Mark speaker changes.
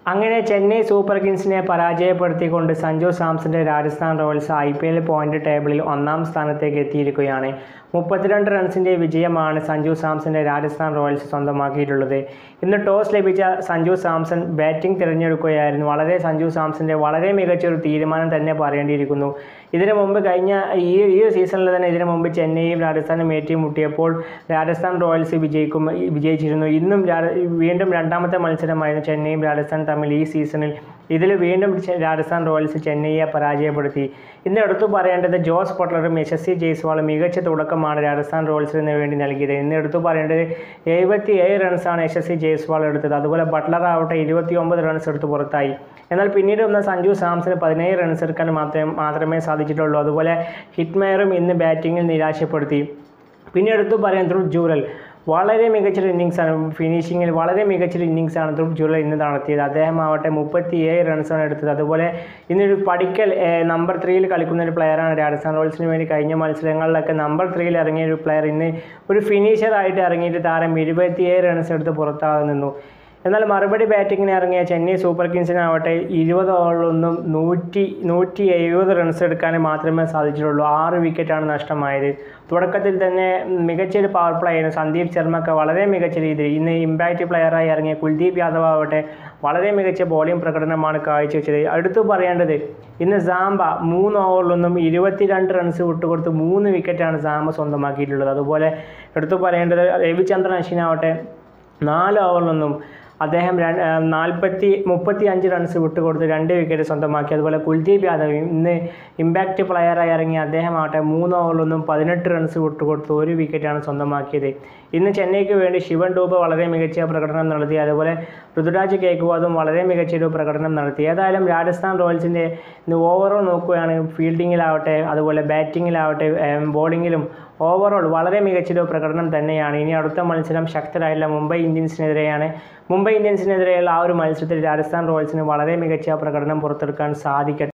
Speaker 1: അങ്ങനെ ചെന്നൈ സൂപ്പർ കിങ്സിനെ പരാജയപ്പെടുത്തിക്കൊണ്ട് സഞ്ജു സാംസന്റെ Rajasthan Royals I P L point ടേബിളിൽ ഒന്നാം സ്ഥാനത്തേക്ക് എത്തിയിരിക്കുകയാണ് മുപ്പത്തിരണ്ട് റൺസിന്റെ വിജയമാണ് സഞ്ജു സാംസന്റെ രാജസ്ഥാൻ റോയൽസ് സ്വന്തമാക്കിയിട്ടുള്ളത് ഇന്ന് ടോസ് ലഭിച്ച സഞ്ജു സാംസൺ ബാറ്റിംഗ് തിരഞ്ഞെടുക്കുകയായിരുന്നു വളരെ സഞ്ജു സാംസന്റെ വളരെ മികച്ച ഒരു തീരുമാനം തന്നെ പറയേണ്ടിയിരിക്കുന്നു ഇതിനു മുമ്പ് കഴിഞ്ഞ ഈ ഈ സീസണിൽ തന്നെ ഇതിനു മുമ്പ് ചെന്നൈയും രാജസ്ഥാനും ഏറ്റുമുട്ടിയപ്പോൾ രാജസ്ഥാൻ റോയൽസ് വിജയിക്കും വിജയിച്ചിരുന്നു ഇന്നും രാ- വീണ്ടും രണ്ടാമത്തെ മത്സരമായിരുന്നു ചെന്നൈയും രാജസ്ഥാനും തമ്മിൽ ഈ സീസണിൽ ഇതിൽ വീണ്ടും ചെ- രാജസ്ഥാൻ റോയൽസ് ചെന്നൈയെ പരാജയപ്പെടുത്തി ഇന്ന് എടുത്തു പറയേണ്ടത് ജോസ് ബട്ട്ലറും യശസ്വി ജയ്സ്വാളും മികച്ച തുടക്കമാണ് രാജസ്ഥാൻ റോയൽസിന് വേണ്ടി നൽകിയത് ഇന്ന് എടുത്തു പറയേണ്ടത് എഴുപത്തി ഏഴ് റൺസാണ് യശസ്വി ജയ്സ്വാൾ എടുത്തത് അതുപോലെ ബട്ട്ലർ ആവട്ടെ ഇരുപത്തി ഒമ്പത് റൺസ് എടുത്ത് പുറത്തായി എന്നാൽ പിന്നീട് വന്ന സഞ്ജു സാംസന് പതിനേഴ് റൺസ് എടുക്കാൻ മാത്രമേ മാത്രമേ സാധിച്ചിട്ടുള്ളൂ അതുപോലെ ഹിറ്റ്മെയറും ഇന്ന് ബാറ്റിങ്ങിൽ നിരാശപ്പെടുത്തി പിന്നെ എടുത്തു പറയാൻ ധ്രുവ് ജൂറൽ വളരെ മികച്ചൊരു ഇന്നിങ്സാണ് ഫിനിഷിങ്ങിൽ വളരെ മികച്ചൊരു ഇന്നിങ്സാണ് ധ്രുവ് ജൂറൽ ഇന്ന് നടത്തിയത് അദ്ദേഹം ആവട്ടെ മുപ്പത്തി ഏഴ് റൺസാണ് എടുത്തത് അതുപോലെ ഇന്നൊരു പഠിക്കൽ നമ്പർ ത്രീയിൽ കളിക്കുന്ന ഒരു പ്ലെയറാണ് രാജസ്ഥാൻ റോയൽസിന് വേണ്ടി കഴിഞ്ഞ മത്സരങ്ങളിലൊക്കെ നമ്പർ ത്രീയിൽ ഇറങ്ങിയ ഒരു പ്ലെയർ ഇന്ന് ഒരു ഫിനിഷറായിട്ട് ഇറങ്ങിയിട്ട് താരം ഇരുപത്തിയേഴ് റൺസ് എടുത്ത് പുറത്താകെ നിന്നു എന്നാൽ മറുപടി ബാറ്റിങ്ങിന് ഇറങ്ങിയ ചെന്നൈ സൂപ്പർ കിങ്സിനാവട്ടെ ഇരുപത് ഓവറിലൊന്നും നൂറ്റി നൂറ്റി എഴുപത് റൺസ് എടുക്കാൻ മാത്രമേ സാധിച്ചിട്ടുള്ളൂ ആറ് വിക്കറ്റാണ് നഷ്ടമായത് തുടക്കത്തിൽ തന്നെ മികച്ചൊരു പവർ പ്ലേ ആയിരുന്നു സന്ദീപ് ശർമ്മക്ക് വളരെ മികച്ച രീതിയിൽ ഇന്ന് ഇമ്പാക്റ്റ് പ്ലെയറായി ഇറങ്ങിയ കുൽദീപ് യാദവ് ആവട്ടെ വളരെ മികച്ച ബോളിംഗ് പ്രകടനമാണ് കാഴ്ചവെച്ചത് അടുത്തു പറയേണ്ടത് ഇന്ന് സാംബ മൂന്ന് ഓവറിലൊന്നും ഇരുപത്തിരണ്ട് റൺസ് വിട്ടുകൊടുത്ത് മൂന്ന് വിക്കറ്റാണ് സാംബ സ്വന്തമാക്കിയിട്ടുള്ളത് അതുപോലെ എടുത്തു പറയേണ്ടത് രവിചന്ദ്രൻ അശ്വിനാവട്ടെ നാല് ഓവറിലൊന്നും അദ്ദേഹം ര- ആ, നാൽപ്പത്തി മുപ്പത്തി അഞ്ച് റൺസ് വിട്ടുകൊടുത്ത് രണ്ട് വിക്കറ്റ് സ്വന്തമാക്കി അതുപോലെ കുൽദീപ് യാദവ് ഇന്ന് ഇമ്പാക്റ്റ് പ്ലെയറായി ഇറങ്ങിയ അദ്ദേഹമാവട്ടെ മൂന്ന് ഓവറിലൊന്നും പതിനെട്ട് റൺസ് വിട്ടുകൊടുത്ത് ഒരു വിക്കറ്റാണ് സ്വന്തമാക്കിയത് ഇന്ന് ചെന്നൈക്ക് വേണ്ടി ശിവൻ ഡൂബ് വളരെ മികച്ച പ്രകടനം നടത്തി അതുപോലെ ഋതുരാജ് കേക്കുവാദും വളരെ മികച്ചൊരു പ്രകടനം നടത്തി ഏതായാലും രാജസ്ഥാൻ റോയൽസിൻ്റെ ഇന്ന് ഓവറോൾ നോക്കുകയാണ് ഫീൽഡിങ്ങിലാവട്ടെ അതുപോലെ ബാറ്റിങ്ങിലാവട്ടെ ബോളിങ്ങിലും ഓവറോൾ വളരെ മികച്ചൊരു പ്രകടനം തന്നെയാണ് ഇനി അടുത്ത മത്സരം ശക്തരായുള്ള മുംബൈ ഇന്ത്യൻസിനെതിരെയാണ് മുംബൈ ഇന്ത്യൻസിനെതിരെയുള്ള ആ ഒരു മത്സരത്തിൽ രാജസ്ഥാൻ റോയൽസിന് വളരെ മികച്ച പ്രകടനം പുറത്തെടുക്കാൻ സാധിക്കട്ടെ